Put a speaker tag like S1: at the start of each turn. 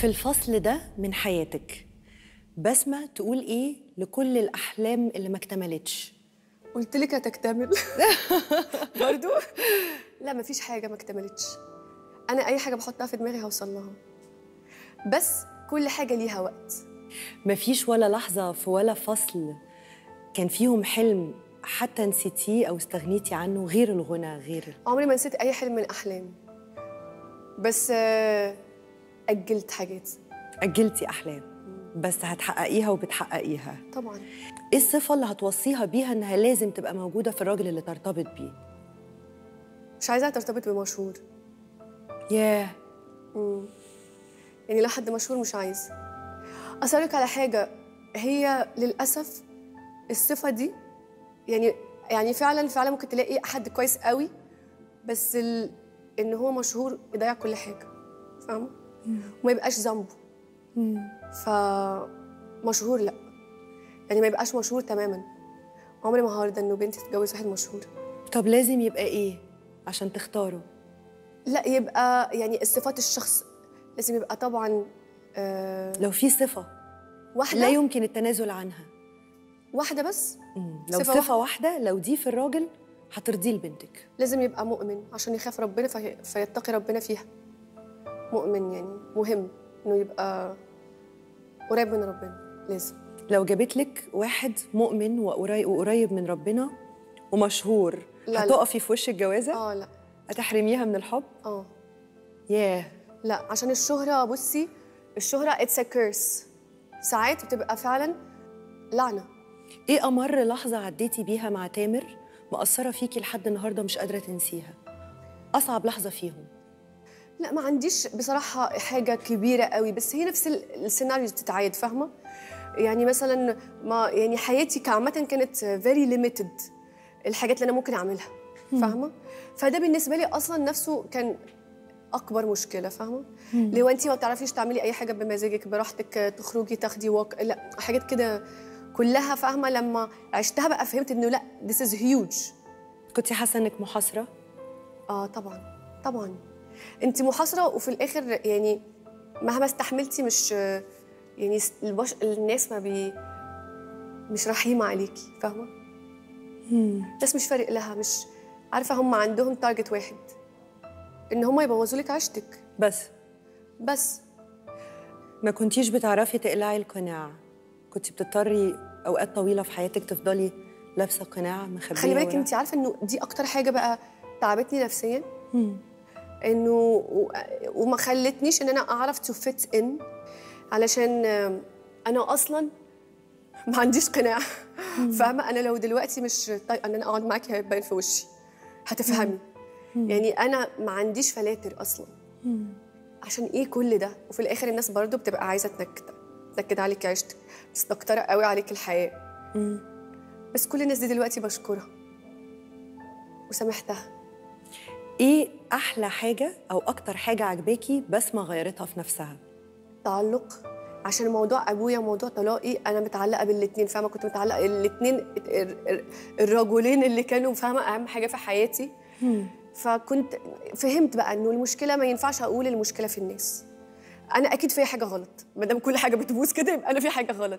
S1: في الفصل ده من حياتك بسمة تقول ايه لكل الأحلام اللي ما اكتملتش
S2: قلت لك هتكتمل برضو لا مفيش حاجه ما اكتملتش انا اي حاجه بحطها في دماغي هوصل لها بس كل حاجه ليها وقت
S1: مفيش ولا لحظة في ولا فصل كان فيهم حلم حتى نسيتيه أو استغنيتي عنه غير الغنى غير
S2: عمري ما نسيت اي حلم من احلامي بس آه، اجلت حاجات
S1: أجلتي أحلام بس هتحققيها وبتحققيها
S2: طبعا
S1: ايه الصفة اللي هتوصيها بيها انها لازم تبقى موجودة في الراجل اللي ترتبط بيه
S2: مش عايزاها ترتبط بمشهور
S1: ياه
S2: يعني لا حد مشهور مش عايز أسألك على حاجة هي للأسف الصفة دي يعني يعني فعلا فعلا ممكن تلاقي حد كويس قوي بس ال... إن هو مشهور يضيع كل حاجة فاهمة؟ وما يبقاش ذنبه فمشهور لا يعني ما يبقاش مشهور تماما عمري ما هرضى إنه بنتي تتجوز واحد مشهور
S1: طب لازم يبقى ايه عشان تختاره
S2: لا يبقى يعني الصفات الشخص لازم يبقى طبعا آه
S1: لو في صفة
S2: واحدة
S1: لا يمكن التنازل عنها
S2: واحدة بس
S1: مم. لو
S2: صفة
S1: صفة, واحدة لو دي في الراجل هترضيه لبنتك
S2: لازم يبقى مؤمن عشان يخاف ربنا في... فيتقي ربنا فيها مؤمن يعني مهم انه يبقى قريب من ربنا لازم
S1: لو جابت لك واحد مؤمن وقريب, وقريب من ربنا ومشهور
S2: لا، لا.
S1: هتقفي في وش الجوازة
S2: اه لا
S1: هتحرميها من الحب
S2: اه
S1: ياه
S2: لا عشان الشهرة بصي الشهرة اتس ا كيرس ساعات بتبقى فعلا لعنة
S1: ايه امر لحظة عديتي بيها مع تامر مأثرة فيكي لحد النهاردة مش قادرة تنسيها اصعب لحظة فيهم
S2: لا ما عنديش بصراحة حاجة كبيرة قوي بس هي نفس ال- السيناريو بتتعاد فاهمة؟ يعني مثلا ما يعني حياتي كعامة كانت فيري ليميتد الحاجات اللي أنا ممكن أعملها فاهمة؟ فده بالنسبة لي أصلا نفسه كان أكبر مشكلة فاهمة؟ لو أنت ما بتعرفيش تعملي أي حاجة بمزاجك براحتك تخرجي تاخدي وك لا حاجات كده كلها فاهمة لما عشتها بقى فهمت إنه لا this is huge
S1: كنتي حاسة انك محاصرة
S2: اه طبعا طبعا انت محاصره وفي الاخر يعني مهما استحملتي مش يعني البش... الناس ما بي مش رحيمه عليكي فاهمه الناس مش فارق لها مش عارفه هم عندهم تارجت واحد ان هم يبوظوا لك عيشتك
S1: بس
S2: بس
S1: ما كنتيش بتعرفي تقلعي القناع كنتي بتضطري اوقات طويلة في حياتك تفضلي لابسة قناع مخبية
S2: خلي بالك
S1: وراه.
S2: انت عارفه انه دي اكتر حاجه بقى تعبتني نفسيا انه و- وما خلتنيش ان انا اعرف تو فيت ان علشان آم، انا اصلا ما عنديش قناع فاهمه انا لو دلوقتي مش طايقه ان انا اقعد معاكي هيبان في وشي هتفهمي يعني انا ما عنديش فلاتر اصلا عشان ايه كل ده وفي الاخر الناس برضو بتبقى عايزه تنكد تنكد عليك عيشتك مستكتره قوي عليك الحياه بس كل الناس دي دلوقتي بشكرها وسامحتها
S1: ايه احلى حاجة او اكتر حاجة عجباكي بسمة غيرتها في نفسها
S2: تعلق عشان موضوع ابويا وموضوع طلاقي انا متعلقه بالاثنين فاهمه كنت متعلقه الاثنين الرجلين اللي كانوا فاهمه اهم حاجه في حياتي فكنت فهمت بقى انه المشكله ما ينفعش اقول المشكله في الناس انا اكيد فيا حاجه غلط ما دام كل حاجه بتبوظ كده يبقى انا في حاجه غلط